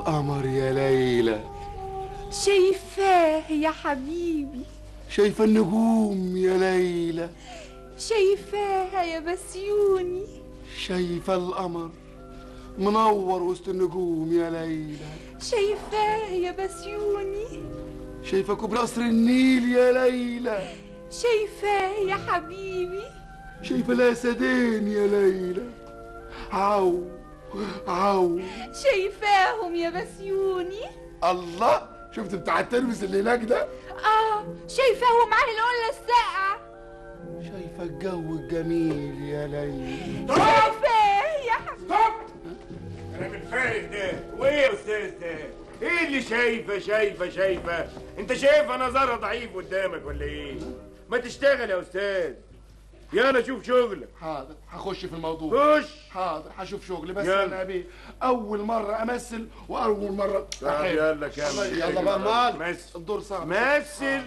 القمر يا ليلى شايفاه يا حبيبي شايفة النجوم يا ليلى شايفاها يا بسيوني شايفة القمر منور وسط النجوم يا ليلى شايفاه يا بسيوني شايفة كوبري قصر النيل يا ليلى شايفاه يا حبيبي شايفة الأسدين يا ليلى عو عو شايفاهم يا بسيوني الله شفت بتاع الترمس اللي هناك ده اه شايفاه معاه القلة الساقعة شايفة الجو الجميل يا ليلى شايفاه يا حبيبي كلام الفارغ ده وايه يا استاذ ده ايه اللي شايفه شايفه شايفه انت شايفه نظرها ضعيف قدامك ولا ايه ما تشتغل يا استاذ يلا شوف شغلك حاضر هخش في الموضوع خش حاضر هشوف شغلي بس يلا. انا بيه اول مرة امثل واول مرة طب أحب. يلا كمل يلا بقى مال مثل الدور صعب مثل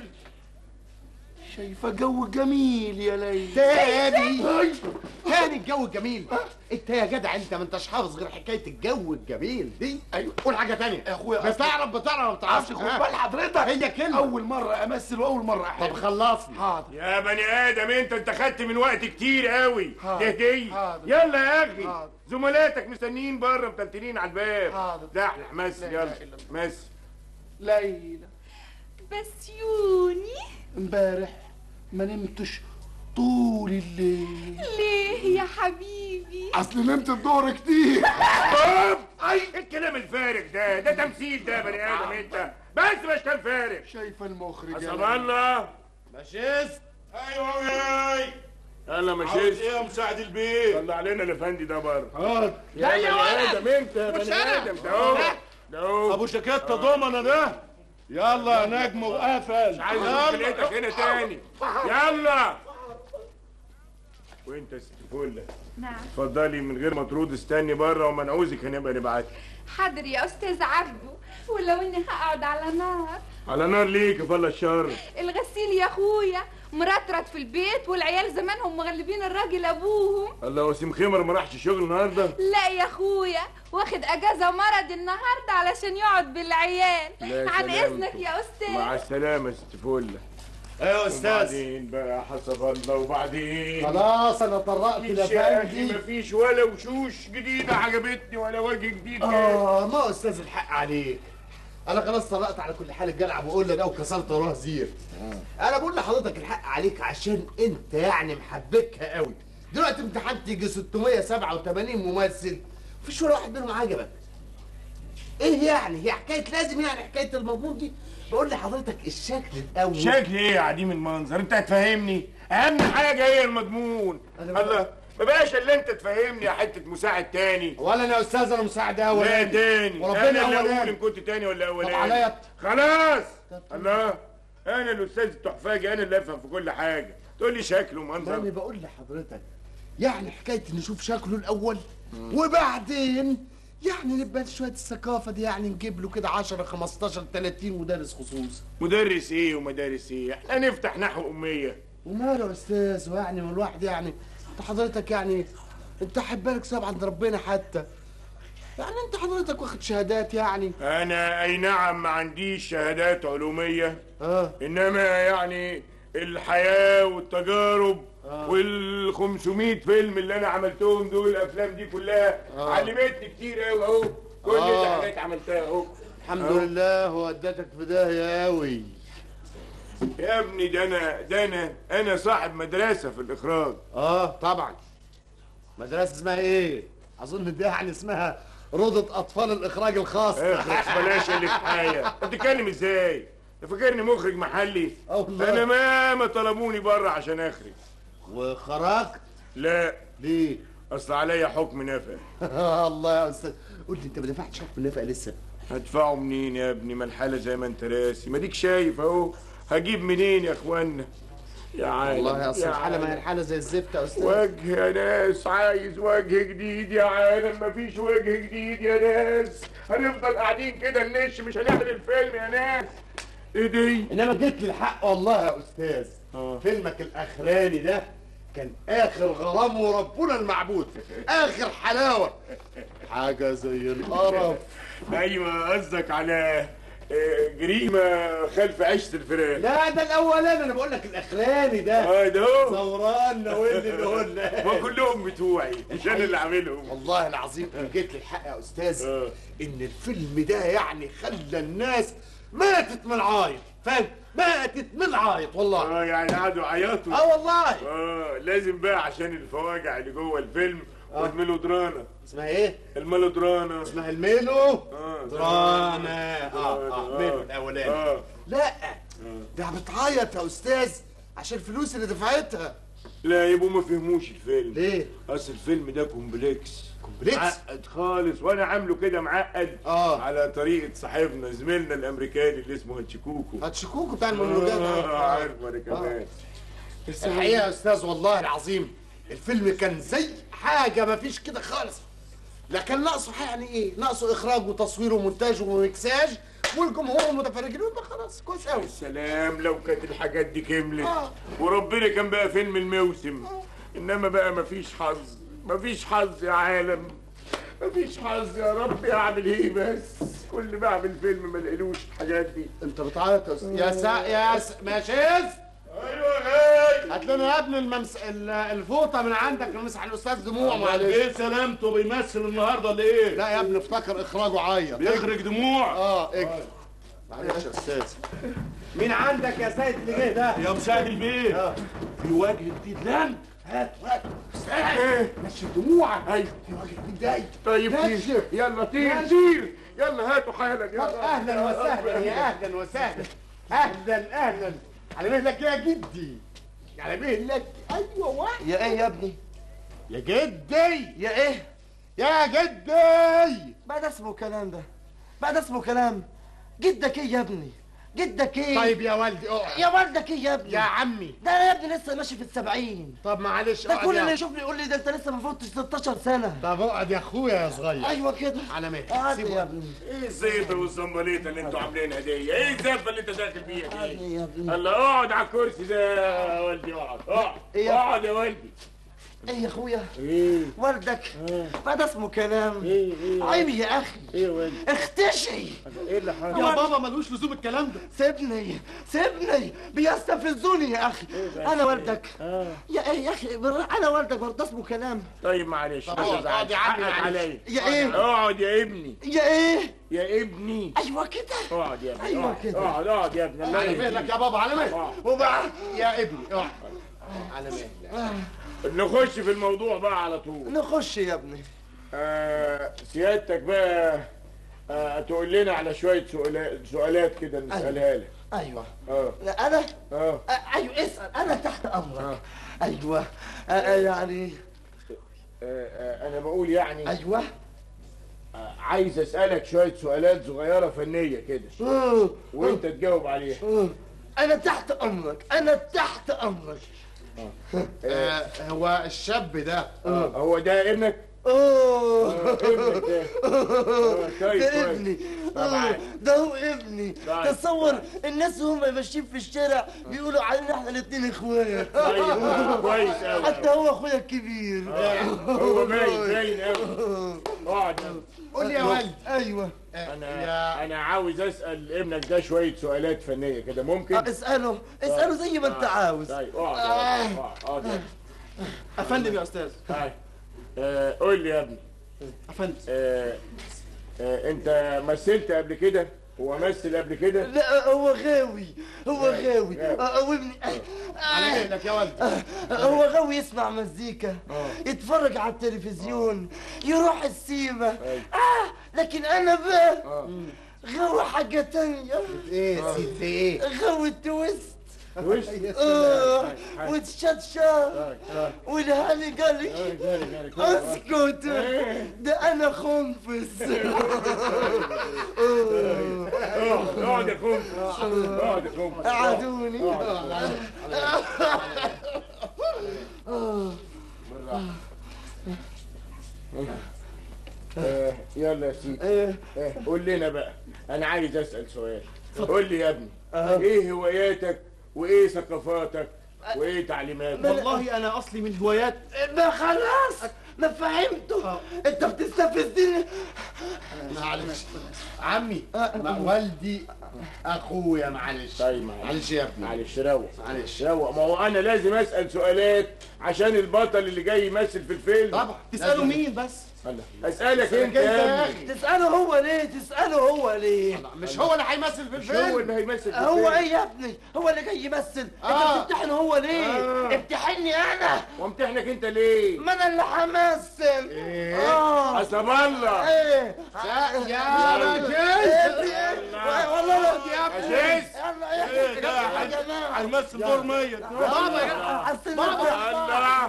شايفة جو جميل يا ليلى تاني أي. تاني الجو الجميل انت يا جدع انت ما انتش حافظ غير حكايه الجو الجميل دي ايوه قول حاجه تانية يا اخويا أصل- بتعرف بتعرف ما معرفش بتعرفش خد ها؟ بال حضرتك هي كلمه اول مرة امثل واول مرة احب طب خلصني حاضر يا بني ادم انت انت خدت من وقت كتير قوي حاضر. تهدي حاضر. يلا يا اخي حاضر. زملاتك مستنيين بره متلتلين على الباب حاضر. دحلح مثل لا يلا إله إلا الله. مثل ليلى بسيوني امبارح ما نمتش طول الليل ليه يا حبيبي اصل نمت الظهر كتير طب اي الكلام الفارغ ده ده تمثيل ده يا بني ادم انت بس مش كان فارغ شايفة المخرج يا حسب ليلى. الله ماشيست ايوه ياي يلا مشيت ايه يا مساعد البيت طلع علينا الافندي ده بره حاضر يا بني ادم انت يا بني ادم ده هو ده هو ابو شكاته ضمنه ده يلا يا نجم وقفل مش عايز مشكلتك هنا تاني يلا وانت يا ست فله نعم اتفضلي من غير ما ترد استني بره ومنعوزك هنبقى نبعت حاضر يا استاذ عبده ولو اني هقعد على نار على نار ليك يا فلا الشر الغسيل يا اخويا مرطرط في البيت والعيال زمانهم مغلبين الراجل ابوهم الله وسيم خمر ما راحش الشغل النهارده لا يا اخويا واخد اجازه مرض النهارده علشان يقعد بالعيال لا عن سلامته. اذنك يا استاذ مع السلامه يا ست فله ايوه يا استاذ وبعدين بقى حسب الله وبعدين خلاص انا طرقت مفيش يا اخي لفندي مفيش ولا وشوش جديده عجبتني ولا وجه جديد اه ما هو استاذ الحق عليك انا خلاص طلقت على كل حال الجدع بقول ده وكسرت وراه زير انا بقول لحضرتك الحق عليك عشان انت يعني محبكها قوي دلوقتي امتحنت يجي 687 ممثل مفيش ولا واحد منهم عجبك ايه يعني هي حكايه لازم يعني حكايه المضمون دي بقول لحضرتك الشكل الاول شكل ايه يا عديم المنظر انت هتفهمني اهم حاجه هي المضمون أنا الله ما بقاش اللي انت تفهمني يا حته مساعد تاني ولا انا يا استاذ انا مساعد لا اولاني تاني وربنا انا اللي أولاني. اقول ان كنت تاني ولا اولاني عليا. خلاص الله انا الاستاذ التحفاجي انا اللي افهم في كل حاجه تقول لي شكل انا ومنظر بقول لحضرتك يعني حكايه نشوف شكله الاول وبعدين يعني نبقى شويه الثقافه دي يعني نجيب له كده 10 15 30 مدرس خصوص مدرس ايه ومدارس ايه احنا نفتح نحو اميه وماله يا استاذ ويعني من الواحد يعني انت حضرتك يعني انت حب بالك صعب عند ربنا حتى يعني انت حضرتك واخد شهادات يعني انا اي نعم ما عنديش شهادات علوميه اه انما يعني الحياه والتجارب وال 500 فيلم اللي انا عملتهم دول الافلام دي كلها علمتني كتير قوي اهو كل آه. دي حاجات عملتها اهو الحمد أهو. لله ودتك في داهيه قوي يا ابني ده انا ده انا انا صاحب مدرسه في الاخراج اه طبعا مدرسه اسمها ايه اظن دي يعني اسمها روضه اطفال الاخراج الخاص اخلص بلاش اللي في حاجه انت بتتكلم ازاي انت فاكرني مخرج محلي اه والله. انا ما ما طلبوني بره عشان اخرج وخرجت لا ليه اصل عليا حكم نفع الله يا استاذ قول لي انت ما دفعتش حكم النفقه لسه هدفعه منين يا ابني ما الحاله زي ما انت راسي ما ديك شايف اهو هجيب منين يا اخوانا يا عالم والله يا اصل يا الحاله ما هي عالم. الحاله زي الزفت يا استاذ وجه يا ناس عايز وجه جديد يا عالم مفيش وجه جديد يا ناس هنفضل قاعدين كده ننش مش هنعمل الفيلم يا ناس ايه دي انما جيت للحق والله يا استاذ آه. فيلمك الاخراني ده كان اخر غرام وربنا المعبود اخر حلاوه حاجه زي القرف ايوه قصدك على آه، جريمه خلف عيشه الفراخ لا ده الاولاني انا بقول لك الاخراني ده اه ده هو ثوران ناولني اللي قلنا ما كلهم بتوعي مش انا اللي عاملهم والله العظيم ان جيت للحق يا استاذ آه. ان الفيلم ده يعني خلى الناس ماتت من العايط فاهم ماتت من العايط والله اه يعني قعدوا عيطوا اه والله اه لازم بقى عشان الفواجع اللي جوه الفيلم والميلودرانا اسمها ايه الميلودرانا اسمها الميلو اه درانا اه اه درانا. ميلو الاولاني اه لا ده بتعيط يا استاذ عشان الفلوس اللي دفعتها لا يبقوا ما فهموش الفيلم ليه اصل الفيلم ده كومبلكس كومبلكس معقد خالص وانا عامله كده معقد آه. على طريقه صاحبنا زميلنا الامريكاني اللي اسمه هتشكوكو هتشكوكوا بتاع المونولوجات آه، آه. عارف انا كمان الحقيقه يا استاذ والله العظيم الفيلم كان زي حاجه ما فيش كده خالص لا كان ناقصه يعني ايه ناقصه اخراج وتصوير ومونتاج ومكساج والجمهور متفرجين يبقى خلاص كويس قوي سلام لو كانت الحاجات دي كملت آه. وربنا كان بقى فيلم الموسم انما بقى مفيش حظ مفيش حظ يا عالم مفيش حظ يا رب اعمل ايه بس كل ما اعمل فيلم ما الاقيلوش الحاجات دي انت بتعيط يا استاذ يا سا يا س... ماشيز ايوه غاي هات لنا يا ابني الممس... ال- الفوطه من عندك نمسح الاستاذ دموع معلش ايه سلامته بيمثل النهارده ولا ايه؟ لا يا ابني افتكر اخراجه عيط بيخرج دموع اه اكتب معلش يا استاذ مين عندك يا سيد اللي جه ده يا مساعد البيت آه. في وجه جديد لان هات هات استاذ نشف دموعك ايوه في وجه جديد جاي طيب نشف. طير يلا طير نشف. طير يلا هاتوا حالا طب يلا اهلا وسهلا يا اهلا وسهلا اهلا اهلا على مهلك يا جدي على مهلك ايوه واحد يا ايه يا ابني يا جدي يا ايه يا جدي بعد اسمه كلام ده بعد اسمه كلام جدك ايه يا ابني جدك ايه طيب يا والدي اقعد يا والدك ايه يا ابني يا عمي ده انا يا ابني لسه ماشي في السبعين طب معلش ده اقعد كل اللي يا يشوفني يقول لي ده انت لسه ما فوتش 16 سنه طب اقعد يا اخويا يا صغير ايوه كده على مهلك قعد سيبه. يا ابني ايه الزيطه والزنبليطه اللي انتوا عاملينها دي ايه الزفه اللي انت داخل فيها قعد دي يا ابني الله اقعد على الكرسي ده يا والدي اقعد اقعد إيه يا- اقعد يا والدي ايه يا اخويا ايه والدك بعد اسمه كلام ايه ايه عيب يا اخي ايه يا والدي اختشي ايه اللي حصل يا بابا ملوش لزوم الكلام ده سيبني سيبني بيستفزوني يا اخي انا والدك يا ايه يا اخي بالراحة، انا والدك برضه اسمه كلام طيب معلش طب اقعد، اقعد يا عمي، حقك معلش. عليا يا ايه اقعد يا ابني يا ايه يا ابني ايوه كده اقعد يا ابني أيوة اقعد كده. اقعد اقعد يا ابني الله على يهديك. مهلك يا بابا على مهلك آه. وبعد يا ابني اقعد على مهلك نخش في الموضوع بقى على طول نخش يا ابني آه سيادتك بقى آه تقول لنا على شويه سؤالات سؤالات كده نسالها لك ايوه اه لا، انا اه آه، ايوه اسال انا تحت امرك ايوه آه، آه، يعني آه، آه، انا بقول يعني ايوه آه، عايز اسالك شويه سؤالات صغيره فنيه كده آه، وانت تجاوب عليها آه. انا تحت امرك انا تحت امرك آه هو الشاب ده آه، هو ده ابنك اوه آه، ابنك ده آه، كويس ده كويس ابني طبعاً. آه، ده هو ابني طيب، تصور الناس وهم ماشيين في الشارع بيقولوا علينا احنا الاثنين اخوات طيب كويس قوي حتى هو اخويا الكبير هو باين باين قوي اقعد يا ابني. قول لي يا والدي ايوه انا يا انا عاوز اسال ابنك ده شويه سؤالات فنيه كده ممكن آه، اساله اساله زي ما انت عاوز طيب اقعد يا ابني، اقعد اقعد يا ابني. افندم يا استاذ طيب. آه، قول لي يا ابني افندم آه، آه، انت مثلت قبل كده هو مثل قبل كده لا هو غاوي هو غاوي غاوي. آه، وابني على مهلك يا والدي آه، هو غاوي يسمع مزيكا يتفرج على التلفزيون يروح السيما آه لكن انا بقى آه. غاوي حاجة تانية ايه سيدي ايه غاوي التويست وش آه حاجة. والشطشة طيب، طيب. والهالي قالي جاري، جاري، جاري. اسكت ده انا خنفس اقعد اقعد يا خنفس اقعد يا خنفس قعدوني آه، يلا يا سيدي إيه. آه، قول لنا بقى انا عايز اسال سؤال قول لي يا ابني ايه هواياتك وايه ثقافاتك وايه تعليماتك والله انا اصلي من هوايات ما خلاص ما فهمته انت بتستفزني معلش عمي ما والدي اخويا معلش طيب معلش. معلش يا ابني معلش روق معلش روق ما هو انا لازم اسال سؤالات عشان البطل اللي جاي يمثل في الفيلم طبعا تسالوا مين بس اسالك انت انت يا يا اخي ابني تسأله هو ليه تسأله هو ليه مش هو اللي هيمثل في مش هو الفيلم اللي هيمثل في هو الفيلم ايه يا ابني هو اللي جاي يمثل آه. انت بتمتحن هو ليه آه. امتحني انا وامتحنك انت ليه ما انا اللي همثل اه حسب الله ايه يا راجل إيه؟ والله لا يا ابني أسيس. يلا يا إيه ده؟ يا جماعه هيمثل دور ميت بابا حسن الله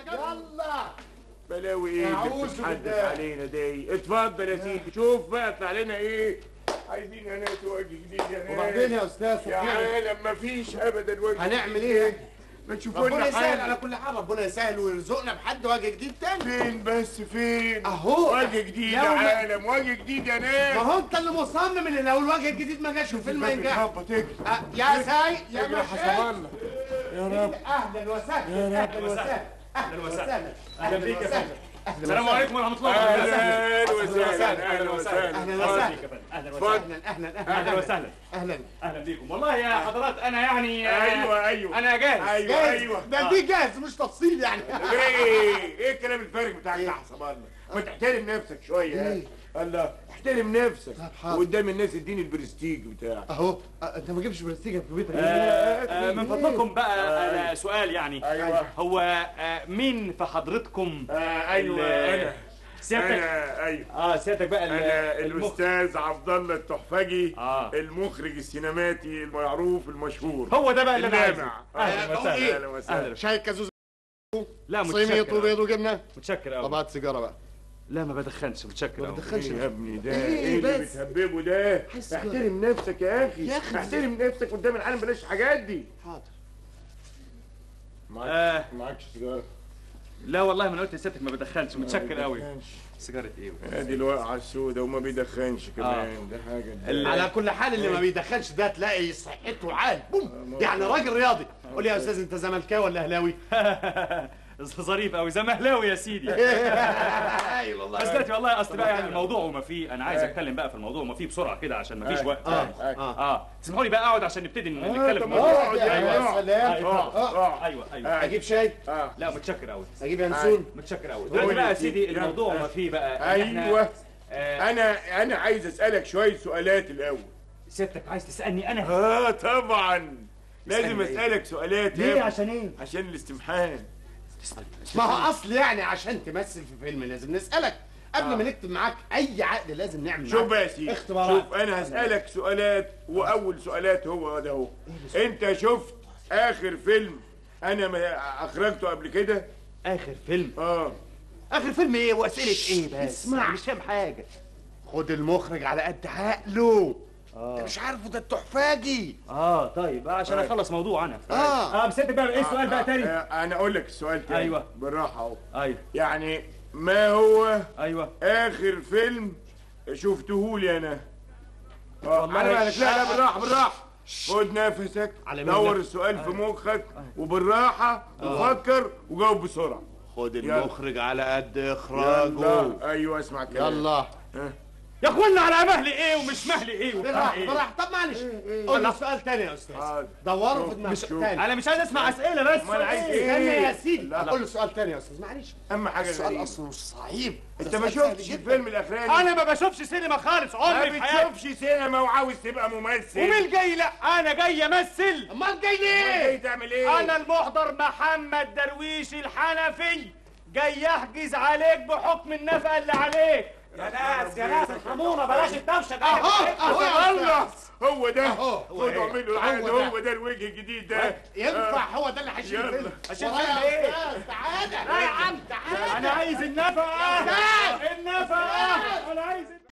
يلا بلاوي ايه اللي أعوذ بتتحدث بالله. علينا دي اتفضل يا سيدي شوف بقى اطلع لنا ايه عايزين يا ناس وجه جديد يا ناس وبعدين يا استاذ يا سبحان عالم مفيش ابدا وجه هنعمل ايه ما تشوفوا ربنا لنا يسهل على حاجه كل حال ربنا يسهل ويرزقنا بحد وجه جديد تاني فين بس فين أهو. وجه جديد يا لو ما- عالم وجه جديد يا ناس ما هو انت اللي مصمم ان لو الوجه الجديد ما جاش الفيلم ما ينجحش بتخبط اجري أه، يا ساي يا اجري حسب مشايخ الله يا رب اهلا وسهلا اهلا وسهلا اهلا وسهلا اهلا بيك يا فندم السلام عليكم ورحمه الله وبركاته اهلا وسهلا اهلا وسهلا اهلا اتفضل. وسهلا اهلا اتفضل. وسهلا اهلا اهلا اهلا اهلا وسهلا اهلا اهلا بيكم والله يا حضرات انا يعني آه، ايوه ايوه انا جاهز ايوه ايوه ده دي جاهز مش تفصيل يعني ايه ايه الكلام الفارغ بتاعك ده حسب الله ما تحترم نفسك شويه إيه؟ الله احترم نفسك حاضر. وقدام الناس اديني البرستيج بتاعك اهو أه، انت ما جبتش برستيجه في بيتك آه، آه، من فضلكم بقى أنا سؤال يعني ايوه هو آه، مين في حضرتكم آه ايوه ال- انا سيادتك انا ايوه اه سيادتك بقى ال- انا المخ- الاستاذ عبد الله التحفجي آه. المخرج السينماتي المعروف المشهور هو ده بقى اللي انا عايزه اللامع اهلا آه، وسهلا اهلا وسهلا اهلا شاي كازوز لا صينية متشكر وبيض أوي. وجبنه متشكر طب قوي هات سيجاره بقى لا ما بدخنش متشكر ما قوي بتدخلش ايه يا ابني ده إيه ايه اللي بس؟ بتهببه ده حس احترم نفسك يا اخي يا أخي. احترم نفسك قدام العالم بلاش الحاجات دي حاضر معاك آه معاكش سيجاره لا والله ما انا قلت لسيادتك ما بدخنش متشكر قوي سيجاره ايه ادي الواقعه السوداء وما بيدخنش كمان ده حاجه ال- على كل حال اللي ما بيدخلش ده تلاقي صحته عال بوم يعني راجل رياضي قول لي يا استاذ انت زملكاوي ولا اهلاوي ظريف قوي زمهلاوي يا سيدي اي والله بس دلوقتي والله اصل بقى يعني الموضوع وما فيه انا عايز اتكلم بقى في الموضوع وما فيه بسرعه كده عشان ما فيش وقت اه اه اه اه تسمحوا لي بقى اقعد عشان نبتدي آه، نتكلم في طب الموضوع اقعد يا يا اقعد سلام اقعد اقعد ايوه ايوه آه. اجيب شاي اه لا متشكر قوي اجيب ينسون متشكر قوي قول دلوقتي بقى يا يا سيدي. سيدي الموضوع وما فيه بقى إن إحنا- ايوه آه انا انا عايز اسالك شويه سؤالات الاول سيادتك عايز تسالني انا اه طبعا لازم اسألني إيه؟ اسالك سؤالات يا ليه ابني. عشان ايه عشان الاستمحان ما هو اصل يعني عشان تمثل في فيلم لازم نسالك قبل آه. ما نكتب معاك اي عقد لازم نعمل شوف معاك بقى يا سيدي اختبارات. شوف انا هسالك سؤالات واول سؤالات هو ده هو انت شفت اخر فيلم انا ما اخرجته قبل كده اخر فيلم اه اخر فيلم ايه واسئله ايه بس اسمع. أنا مش فاهم حاجه خد المخرج على قد عقله انت مش عارفه ده التحفاجي اه طيب عشان اخلص موضوع انا اه اه بس انت بقى ايه السؤال بقى تاني آه، انا اقول لك السؤال تاني أيوة. بالراحه اهو ايوه يعني ما هو ايوه اخر فيلم شفته لي انا اه والله على بالك لا لا ش- بالراحه بالراحه خد نفسك على دور مهلك. السؤال في مخك وبالراحه وفكر وجاوب بسرعه خد يلا. المخرج على قد يلا اخراجه ايوه اسمع كلام يلا يا اخوانا على مهلي ايه ومش مهلي ايه وبتاع بالراحه ايه بالراحه طب معلش قول لي سؤال تاني يا استاذ حاضر. دوروا شوف، في دماغك شوف. تاني انا مش عايز اسمع اسئله بس امال عايز ايه استنى يا سيدي لا. قول له سؤال تاني يا استاذ معلش اهم حاجه السؤال غريب. اصلا مش صعيب انت ده ما سؤال شفتش سهل جدا. الفيلم الاخراني انا ما بشوفش سينما خالص ما عمري في حياتي بتشوفش سينما وعاوز تبقى ممثل ومين جاي لا انا جاي امثل امال جاي جاي ليه؟ تعمل ايه انا المحضر محمد درويش الحنفي جاي يحجز عليك بحكم النفقه اللي عليك يا ناس يا ناس ارحمونا بلاش الدوشه دي اهو اهو يا الله هو ده أهو. خدوا اعملوا هو العقد ده. هو ده الوجه الجديد ده ينفع هو ده اللي هيشيل يلا. الفيلم عشان ورايا فيلم يا إيه؟ أستاذ، تعالى لا يا عم تعالى انا عايز النفقه النفقه انا عايز